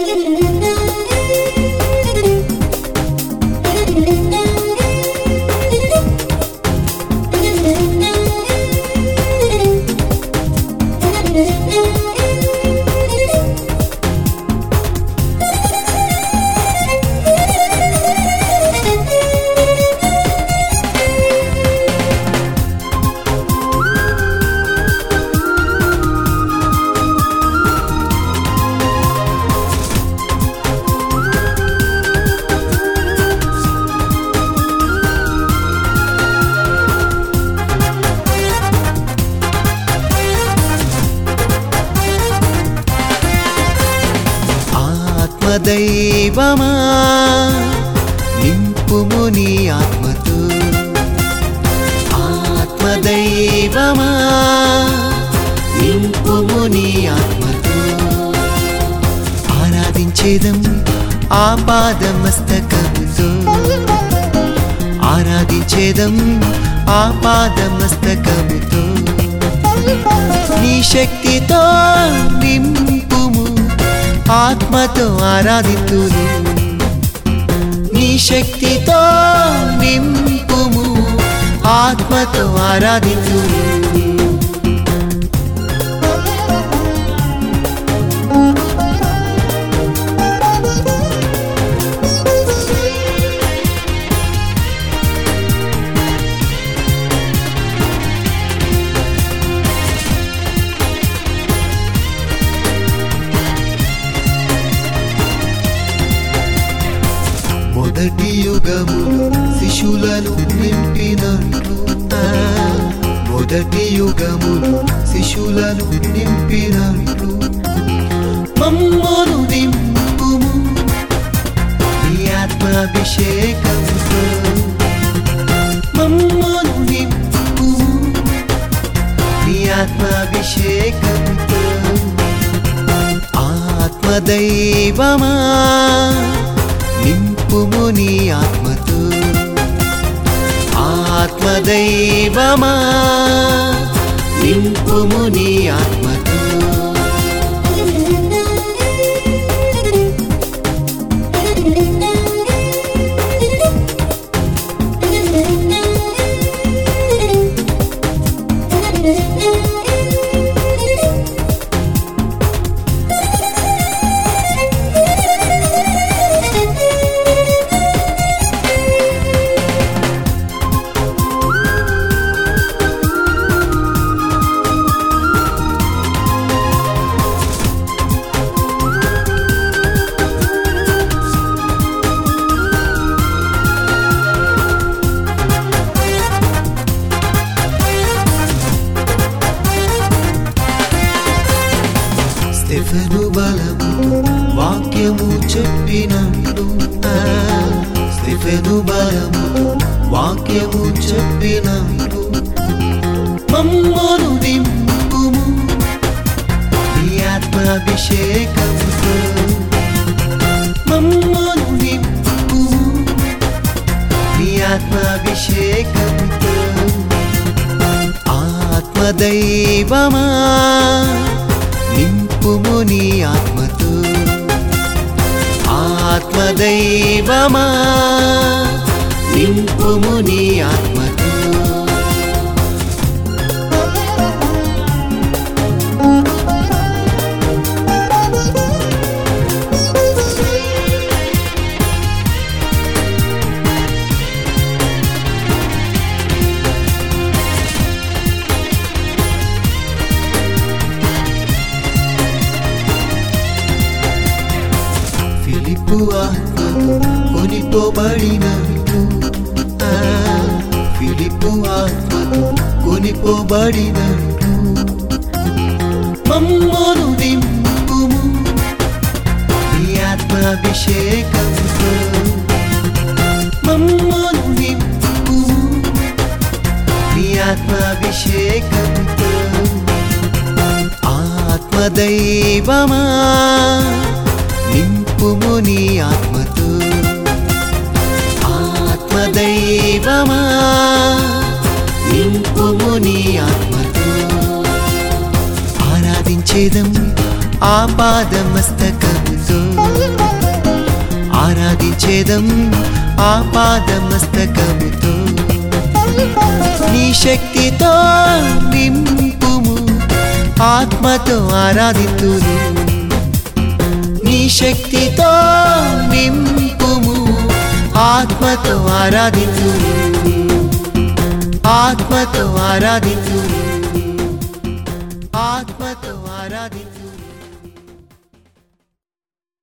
ఆత్మదైవమా నింపుము నీ ఆత్మతో ఆత్మదైవమా నింపుము నీ ఆత్మతో ఆరాధించేదం ఆపాదమస్తకముతో ఆరాధించేదం ఆపాదమస్తకముతో నీ శక్తితో నింపుము ఆత్మతో ఆరాధితులు నీ శక్తితో నింపుము ఆత్మతో ఆరాధితులు మొదటి యుగములు శిశులను నింపినట్లు ఆ, మొదటి యుగములు శిశులను నింపినట్లు మమ్మను నింపుము నీ ఆత్మాభిషేకంతో మమ్మను నింపుము నీ ఆత్మాభిషేకంతో ఆత్మదైవమా నింపుము నీ ఆత్మతో ఆత్మదైవమా నింపుము నీ ఆత్మతో స్టెఫెను బలము వాక్యము చెప్పినట్లు ఆ, స్టెఫెను బలము వాక్యము చెప్పినట్లు మమ్మను నింపుము నీ ఆత్మాభిషేకంతో మమ్మను నింపుము నీ ఆత్మాభిషేకంతో ఆత్మదైవమా నింపుము నీ ఆత్మతో ఆత్మదైవమా నింపుము నీ ఆత్మతో ఫిలిప్పు ఆత్మతో కొనిపోబడినట్లు ఆ, ఫిలిప్పు ఆత్మతో కొనిపోబడినట్లు మమ్మను నింపుము నీ ఆత్మాభిషేకంతో మమ్మను నింపుము నీ ఆత్మాభిషేకంతో ఆత్మదైవమా నింపుము నీ ఆత్మతో ఆత్మదైవమా నింపుము నీ ఆత్మతో ఆరాధించేదం ఆపాదమస్తకముతో స్తుతించేదం ఆ పాదమస్తకముతో నీ శక్తితో నింపుము ఆత్మతో ఆరాధితులు నీ శక్తితో నింపుము ఆత్మతో ఆరాధితులు ఆత్మతో ఆరాధితులు ఆత్మ